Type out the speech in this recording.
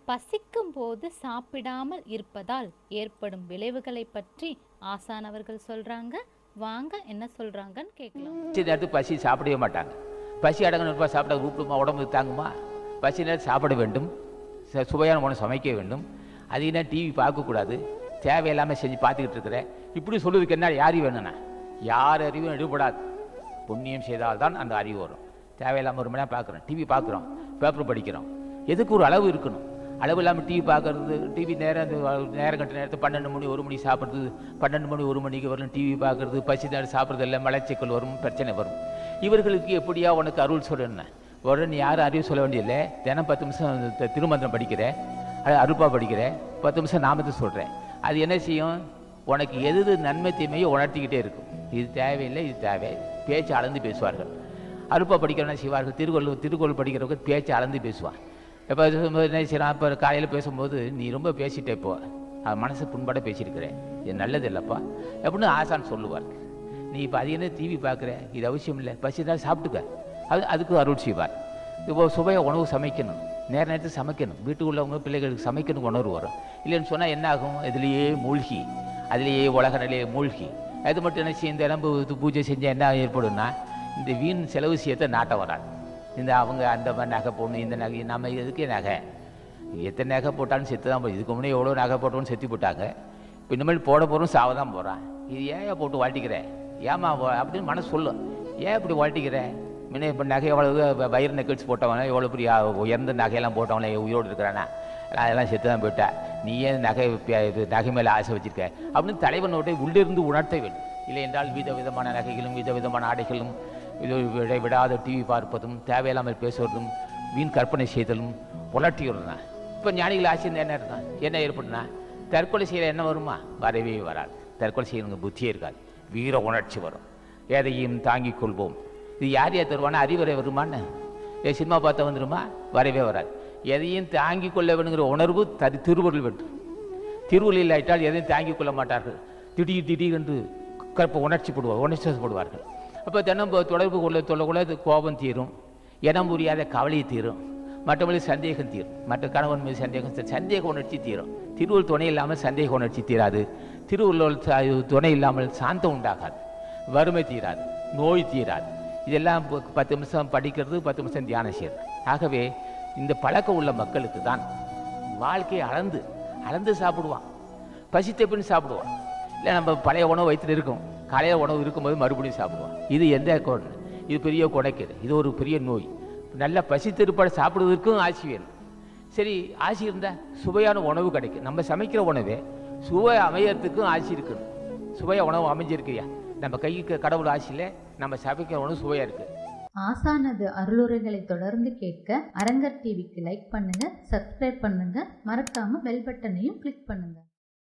பசிக்கும் போது சாப்பிடாமல் இருப்பதால் ஏற்படும் விளைவுகளை பற்றி ஆசான் அவர்கள் சொல்றாங்க வாங்க என்ன சொல்றாங்கன்னு கேட்கலாம் பசி நேரத்துக்கு பசி சாப்பிடவே மாட்டாங்க பசி அடங்கணுப்பா சாப்பிட கூப்பிடுமா உடம்பு தாங்குமா பசி நேரம் சாப்பிட வேண்டும் ச- சுவையான உணவு சமைக்க வேண்டும் அதிக நேரம் டிவி பார்க்கக்கூடாது தேவையில்லாமல் செஞ்சு பார்த்துக்கிட்டு இருக்கிறேன் இப்படி சொல்லுறதுக்கு என்ன யார் வேணும்னா யார் அறிவும் எடுபடாது புண்ணியம் செய்தால்தான் அந்த அறிவு வரும் தேவையில்லாமல் ஒரு மணி நேரம் பார்க்குறோம் டிவி பார்க்குறோம் பேப்பர் படிக்கிறோம் எதுக்கு ஒரு அளவு இருக்கணும் அளவு இல்லாமல் டிவி பார்க்கறது டிவி நேரம் அந்த நேரம் கட்ட நேரத்தை பன்னெண்டு மணி ஒரு மணி சாப்பிட்றது பன்னெண்டு மணி ஒரு மணிக்கு வரும் டிவி பார்க்கறது பசி நேரம் சாப்பிட்றது இல்லை மலச்சிக்கல் வரும் பிரச்சனை வரும் இவர்களுக்கு எப்படியா உனக்கு அருள் சொல்லணும் உடனே யாரும் அறிவு சொல்ல வேண்டியதில்லை தினம் பத்து நிமிஷம் தி- திருமந்திரம் படிக்கிறேன் அது அருப்பா படிக்கிறேன் பத்து நிமிஷம் நாமத்தை சொல்கிறேன் அது என்ன செய்யும் உனக்கு எது எது நன்மை தீமையோ உணர்த்திக்கிட்டே இருக்கும் இது தேவையில்லை இது தேவை பேச்சு அளந்து பேசுவார்கள் அருப்பா படிக்கிறவன செய்வார்கள் திருக்குறள் திருக்குறள் படிக்கிறவங்க பேச்சு அளந்து பேசுவான் இப்போ என்ன செய்யறான் இப்போ காலையில் பேசும்போது நீ ரொம்ப பேசிட்டே போ அவன் மனசு புண்பட பேசியிருக்கிறேன் இது நல்லது இல்லைப்பா அப்படின்னு ஆசான் சொல்லுவார் நீ இப்போ அது என்ன டிவி பார்க்குற இது அவசியம் இல்லை பசி தான் சாப்பிட்டுக்க அது அதுக்கு அருள் செய்வார் இப்போ சுவைய உணவு சமைக்கணும் நேர நேரத்துக்கு சமைக்கணும் வீட்டுக்கு உள்ளவங்க பிள்ளைகளுக்கு சமைக்கணும் உணர்வு வரும் இல்லைன்னு சொன்னால் என்ன ஆகும் இதுலேயே மூழ்கி அதுலேயே உலக நிலையை மூழ்கி அது மட்டும் என்ன செய்யும் இந்த நம்ப இது பூஜை செஞ்சால் என்ன ஏற்படும்னா இந்த வீண் செலவு செய்யத்தை நாட்டம் வராது இந்த அவங்க அந்த மாதிரி நகை போடணும் இந்த நகை நம்ம எதுக்கு நகை எத்தனை நகை போட்டாலும் செத்து தான் போய் இதுக்கு முன்னே எவ்வளோ நகை போட்டோன்னு செத்து போட்டாங்க இப்போ இனிமேல் போட போகிறோம் சாவ தான் போகிறான் இது ஏன் போட்டு வாழ்த்திக்கிற ஏமா அப்படின்னு மனசு சொல்லும் ஏன் இப்படி வாழ்த்திக்கிற முன்ன இப்போ நகை எவ்வளவு வ- வயிறு நெக்கல்ஸ் போட்டவன எவ்வளோ பெரிய உயர்ந்த நகையெல்லாம் போட்டவன உயிரோடு இருக்கிறானா நான் அதெல்லாம் செத்து தான் போயிட்டா நீ ஏன் நகை பே- இது நகை மேலே ஆசை வச்சிருக்க அப்படின்னு தலைவனோட உள்ளிருந்து உணர்த்த வேண்டும் இல்லை என்றால் வித விதமான நகைகளும் வித விதமான ஆடைகளும் இது விட விடாத டிவி பார்ப்பதும் தேவையில்லாமல் பேசுவதும் வீண் கற்பனை செய்தலும் புலட்டி விடுறான் இப்போ ஞானிகள் ஆசை இருந்தா என்ன இருந்தான் என்ன ஏற்படுனா தற்கொலை செய்ய என்ன வருமா வரவே வராது தற்கொலை செய்யணுங்க புத்தியே இருக்காது வீர உணர்ச்சி வரும் எதையும் தாங்கிக் கொள்வோம் இது யார் யார் தருவானா அறிவுரை வருமான்னு ஏ சினிமா பார்த்தா வந்துருமா வரவே வராது எதையும் தாங்கிக் கொள்ள வேணுங்கிற உணர்வு தரு திருவருள் வேண்டும் திருவள்ளில் இல்லாவிட்டால் எதையும் தாங்கிக் கொள்ள மாட்டார்கள் திடீர் திடீரென்று கற்ப உணர்ச்சி போடுவார் உணர்ச்சி போடுவார்கள் அப்போ தினம் இப்போ தொடர்பு கொள்ள சொல்லக்குள்ள அது கோபம் தீரும் இனம் புரியாத கவலை தீரும் மற்றபடி சந்தேகம் தீரும் மற்ற கணவன் மீது சந்தேகம் த- சந்தேக உணர்ச்சி தீரும் திருவள்ளுவர் துணை இல்லாமல் சந்தேக உணர்ச்சி தீராது திருவள்ளுவர் ச- துணை இல்லாமல் சாந்தம் உண்டாகாது வறுமை தீராது நோய் தீராது இதெல்லாம் ப- பத்து நிமிஷம் படிக்கிறது பத்து நிமிஷம் தியானம் செய்யறது ஆகவே இந்த பழக்கம் உள்ள மக்களுக்கு தான் வாழ்க்கையை அளந்து அளந்து சாப்பிடுவான் பசித்த பின் சாப்பிடுவான் இல்லை நம்ம பழைய உணவு வைத்துட்டு இருக்கோம் காலையில் உணவு இருக்கும்போது மறுபடியும் சாப்பிடுவான் இது எந்த கொடை இது பெரிய கொடைக்குது இது ஒரு பெரிய நோய் நல்ல பசி திருப்பாடு சாப்பிடுவதற்கும் ஆசி வேணும் சரி ஆசி இருந்தால் சுவையான உணவு கிடைக்கும் நம்ம சமைக்கிற உணவே சுவை அமையறதுக்கும் ஆசி இருக்கணும் சுவையாக உணவு அமைஞ்சிருக்குயா நம்ம கைக்கு கடவுள் ஆசியில் நம்ம சமைக்கிற உணவு சுவையாக இருக்குது ஆசானது அருளுரைகளை தொடர்ந்து கேட்க அரங்கர் டிவிக்கு லைக் பண்ணுங்க சப்ஸ்கிரைப் பண்ணுங்க மறக்காம பெல் பட்டனையும் கிளிக் பண்ணுங்க